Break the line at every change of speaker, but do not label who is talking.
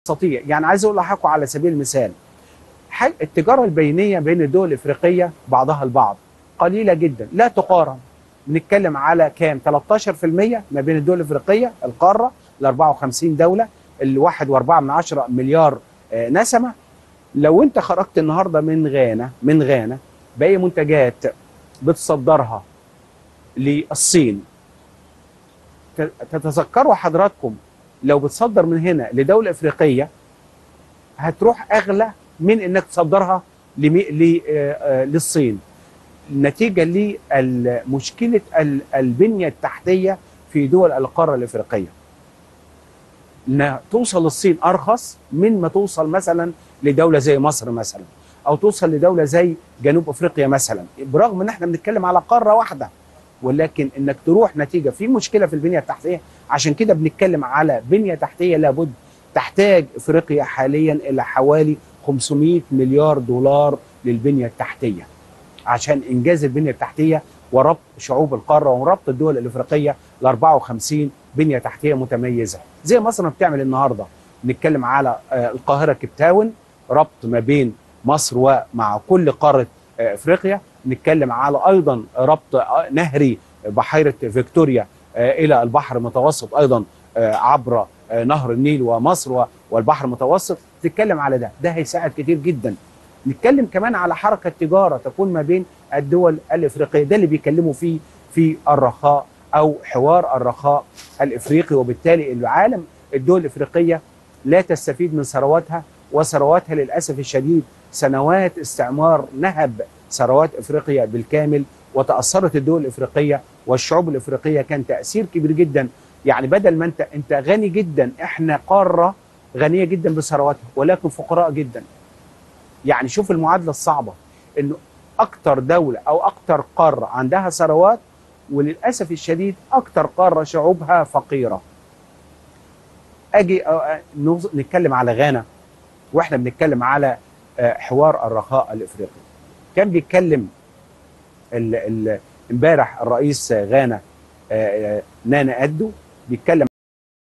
تستطيع يعني عايز اقول لحضراتكم على سبيل المثال حاج- التجاره البينيه بين الدول الافريقيه بعضها البعض قليله جدا لا تقارن بنتكلم على كام 13% ما بين الدول الافريقيه القاره ال 54 دوله ال 1.4 من عشرة مليار آه، نسمه لو انت خرجت النهارده من غانا من غانا باي منتجات بتصدرها للصين ت- تتذكروا حضراتكم لو بتصدر من هنا لدوله افريقيه هتروح اغلى من انك تصدرها لمي... ل... آه، آه، للصين نتيجه لمشكله ال- البنيه التحتيه في دول القاره الافريقيه انها توصل للصين ارخص من ما توصل مثلا لدوله زي مصر مثلا او توصل لدوله زي جنوب افريقيا مثلا برغم ان احنا بنتكلم على قاره واحده ولكن انك تروح نتيجه في مشكله في البنيه التحتيه عشان كده بنتكلم على بنيه تحتيه لابد تحتاج افريقيا حاليا الى حوالي 500 مليار دولار للبنيه التحتيه عشان انجاز البنيه التحتيه وربط شعوب القاره وربط الدول الافريقيه ل 54 بنيه تحتيه متميزه زي مصر ما بتعمل النهارده نتكلم على آه، القاهره كيب تاون ربط ما بين مصر ومع كل قاره آه، افريقيا نتكلم على ايضا ربط آه، نهري بحيره فيكتوريا آه، الى البحر المتوسط ايضا آه، عبر آه، نهر النيل ومصر و- والبحر المتوسط تتكلم على ده ده هيساعد كتير جدا نتكلم كمان على حركه تجاره تكون ما بين الدول الافريقيه ده اللي بيكلموا فيه في الرخاء او حوار الرخاء الافريقي وبالتالي العالم الدول الافريقيه لا تستفيد من ثرواتها وثرواتها للاسف الشديد سنوات استعمار نهب ثروات افريقيا بالكامل وتاثرت الدول الافريقيه والشعوب الافريقيه كان تاثير كبير جدا يعني بدل ما انت انت غني جدا احنا قاره غنيه جدا بثرواتها ولكن فقراء جدا يعني شوف المعادله الصعبه انه اكتر دوله او اكتر قاره عندها ثروات وللاسف الشديد اكتر قاره شعوبها فقيره اجي أ- نوز- نتكلم على غانا واحنا بنتكلم على آه، حوار الرخاء الافريقي كان بيتكلم ال- ال- امبارح الرئيس غانا آه، آه، نانا ادو بيتكلم